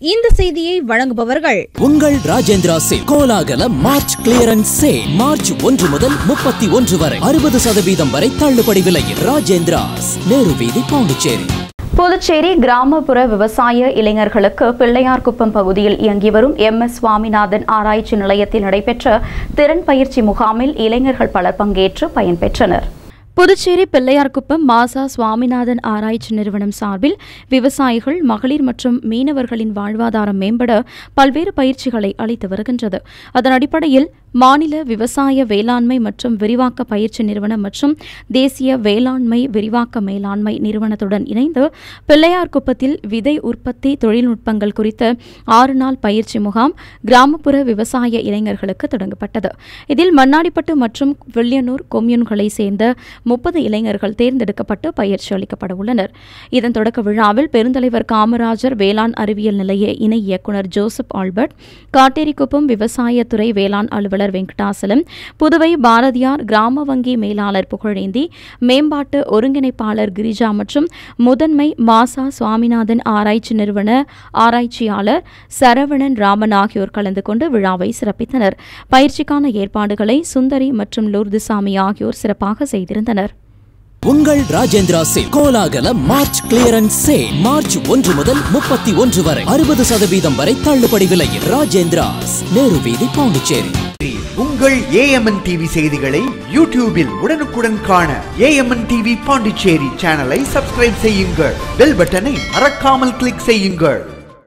இந்த செய்தியை வழங்குபவர்கள் உங்கள் ராஜேந்திரா சில் கோலாகல மார்ச் கிளியரன்ஸ் சேல் மார்ச் ஒன்று முதல் முப்பத்தி ஒன்று வரை அறுபது சதவீதம் வரை தள்ளுபடி விலையில் ராஜேந்திராஸ் நேரு வீதி பாண்டிச்சேரி புதுச்சேரி கிராமப்புற விவசாய இளைஞர்களுக்கு பிள்ளையார்குப்பம் பகுதியில் இயங்கி வரும் எம் எஸ் சுவாமிநாதன் ஆராய்ச்சி நிலையத்தில் நடைபெற்ற திறன் பயிற்சி முகாமில் இளைஞர்கள் பலர் பங்கேற்று பயன்பெற்றனர் புதுச்சேரி பிள்ளையார்குப்பம் மாசா சுவாமிநாதன் ஆராய்ச்சி நிறுவனம் சார்பில் விவசாயிகள் மகளிர் மற்றும் மீனவர்களின் வாழ்வாதாரம் மேம்பட பல்வேறு பயிற்சிகளை அளித்து வருகின்றது அதன் அடிப்படையில் மாநில விவசாய வேளாண்மை மற்றும் விரிவாக்க பயிற்சி நிறுவனம் மற்றும் தேசிய வேளாண்மை விரிவாக்க மேலாண்மை நிறுவனத்துடன் இணைந்து பிள்ளையார்குப்பத்தில் விதை உற்பத்தி தொழில்நுட்பங்கள் குறித்த ஆறு நாள் பயிற்சி முகாம் கிராமப்புற விவசாய இளைஞர்களுக்கு தொடங்கப்பட்டது இதில் மண்ணாடிப்பட்டு மற்றும் வில்லியனூர் கொம்யூன்களை சேர்ந்த முப்பது இளைஞர்கள் தேர்ந்தெடுக்கப்பட்டு பயிற்சி அளிக்கப்பட உள்ளனர் இதன் தொடக்க விழாவில் பெருந்தலைவர் காமராஜர் வேளாண் அறிவியல் நிலைய இணை இயக்குநர் ஜோசப் ஆல்பர்ட் காட்டேரிக்குப்பம் விவசாயத்துறை வேளாண் அலுவலர் வெங்கடாசலம் புதுவை பாரதியார் கிராம வங்கி மேலாளர் புகழேந்தி மேம்பாட்டு ஒருங்கிணைப்பாளர் கிரிஜா மற்றும் முதன்மை மாசா சுவாமிநாதன் ஆராய்ச்சி நிறுவன ஆராய்ச்சியாளர் சரவணன் ராமன் ஆகியோர் கலந்து கொண்டு விழாவை சிறப்பித்தனர் பயிற்சிக்கான ஏற்பாடுகளை சுந்தரி மற்றும் லூர்துசாமி ஆகியோர் சிறப்பாக செய்திருந்தனர் உங்கள் ராஜேந்திரா சில் கோலாகல மார்ச் கிளியரன்ஸ் சேல் மார்ச் ஒன்று முதல் முப்பத்தி ஒன்று வரை அறுபது சதவீதம் வரை தள்ளுபடி விலையில் ராஜேந்திராஸ் நேரு வீதி பாண்டிச்சேரி உங்கள் ஏஎம்என் டிவி செய்திகளை யூடியூபில் உடனுக்குடன் காண ஏஎம்என் டிவி பாண்டிச்சேரி சேனலை சப்ஸ்கிரைப் செய்யுங்கள் பெல் பட்டனை மறக்காமல் கிளிக் செய்யுங்கள்